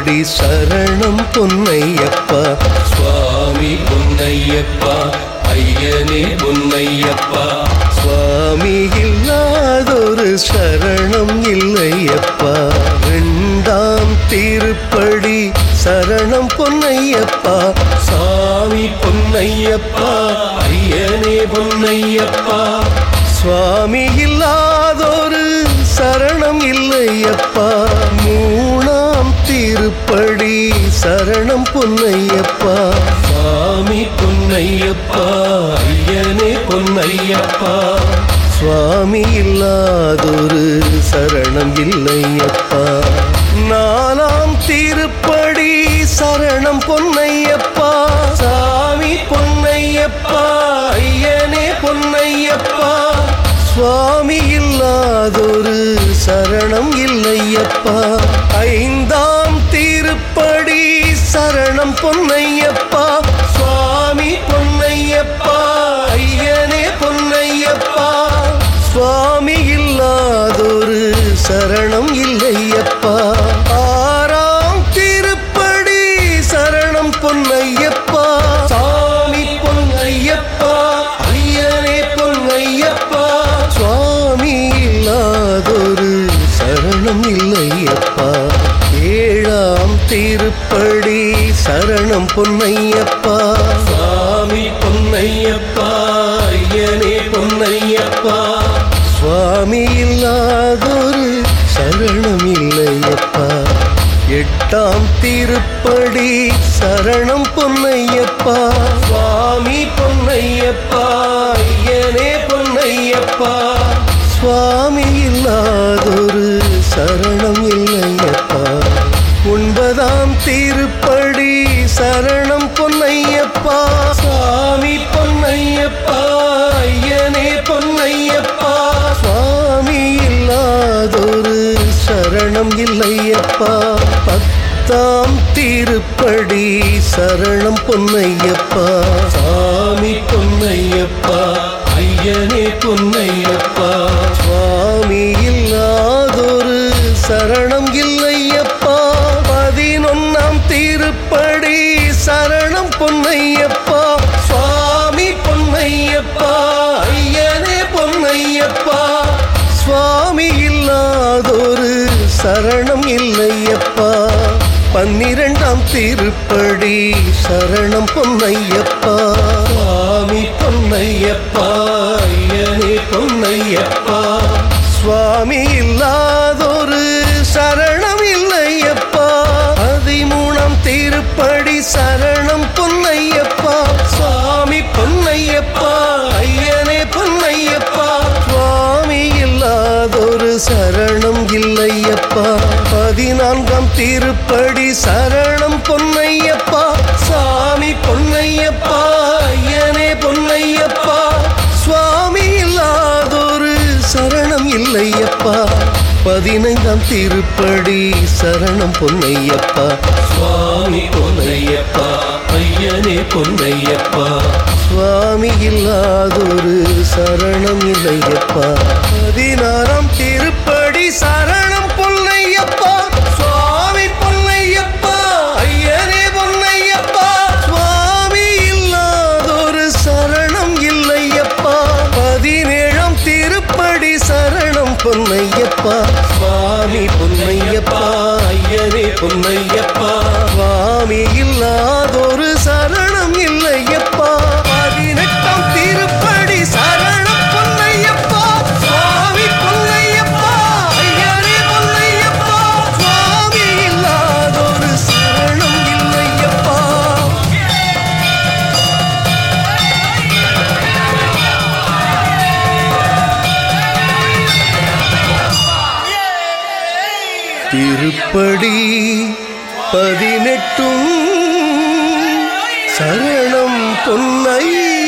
திருப்படி சரணம் பொன்னையப்பா சுவாமி பொன்னையப்பா ஐயனே பொன்னையப்பா சுவாமி இல்லாதொரு சரணம் இல்லையப்பா ரெண்டாம் திருப்படி சரணம் பொன்னையப்பா சாமி பொன்னையப்பா ஐயனே பொன்னையப்பா சுவாமி இல்லாதொரு சரணம் இல்லையப்பா மூணாம் திருப்படி சரணம் பொன்னையப்பா சுவாமி பொன்னையப்பா ஐயனே பொன்னையப்பா சுவாமி இல்லாதொரு சரணம் இல்லையப்பா நாலாம் திருப்படி சரணம் பொன்னையப்பா சாமி பொன்னையப்பா ஐயனே பொன்னையப்பா சுவாமி இல்லாதொரு சரணம் இல்லையப்பா ஐந்தாம் திருப்படி சரணம் பொன்னையப்பா சுவாமி பொன்னையப்பா ஐயனே பொன்னையப்பா சுவாமி இல்லாதொரு சரணம் இல்லையப்பா ஆறாம் திருப்படி சரணம் பொன்னையப்பா சாமி பொன்னையப்பா ஐயனே பொன்னையப்பா சுவாமி இல்லாதொரு சரணம் இல்லையப்பா ஏழாம் திருப்படி சரணம் பொன்னையப்பா சாமி பொன்னையப்பா ஐயனே பொன்னையப்பா சுவாமி இல்லாதொரு சரணம் இல்லையப்பா எட்டாம் திருப்படி சரணம் பொன்னையப்பா சுவாமி பொன்னையப்பா ஐயனே பொன்னையப்பா சுவாமி இல்லாதொரு சரணம் இல்லையப்பா ஒன்பதாம் திருப்படி சரணம் பொன்னையப்பா சாமி பொன்னையப்பா ஐயனே பொன்னையப்பா சுவாமி இல்லாதொரு சரணம் இல்லையப்பா பத்தாம் திருப்படி சரணம் பொன்னையப்பா சாமி பொன்னையப்பா ஐயனே பொன்னையப்பா சுவாமி இல்லாதொரு சரணம் இல்லையப்பா பதினொன்னாம் திருப்படி சரணம் பொன்னையப்பா சுவாமி பொன்னையப்பா ஐயனே பொன்னையப்பா சுவாமி இல்லாதொரு சரணம் இல்லையப்பா பன்னிரெண்டாம் திருப்படி சரணம் பொன்னையப்பா சுவாமி பொன்னையப்பா ஐயனே பொன்னையப்பா சுவாமி இல்லாதொரு சரணம் இல்லையப்பா பதிமூணாம் திருப்படி சரணம் பொன்னையப்பா சுவாமி பொன்னையப்பா ஐயனே பொன்னையப்பா சுவாமி இல்லாதொரு சரணம் இல்லையப்பா பதினான்காம் திருப்படி சரணம் பொன்னையப்பா சாமி பொன்னையப்பா ஐயனே பொன்னையப்பா சுவாமி இல்லாதொரு சரணம் இல்லையப்பா பதினைந்தாம் திருப்படி சரணம் பொன்னையப்பா சுவாமி பொன்னையப்பா ஐயனே பொன்னையப்பா சுவாமி இல்லாதொரு சரணம் இல்லையப்பா பதினாறாம் திருப்படி சரணம் பொன்னையப்பா சுவாமி பொன்னையப்பா ஐயனே பொன்னையப்பா சுவாமி இல்லாதொரு சரணம் இல்லையப்பா பதினேழாம் திருப்படி சரணம் பொன்னையப்பா சுவாமி பொன்னையப்பா ஐயனே பொன்னையப்பா சுவாமி இல்லாதொரு சரணம் இல்லையப்பா பதினெட்டாம் திருப்படி சரணம் பொன்னையப்பா சுவாமி பொன்னையப்பா ஐயரே பொன்னையப்பா சுவாமி இல்லாதொரு சரணம் இல்லையப்பா திருப்படி பதினெட்டும் சரணம் பொன்னை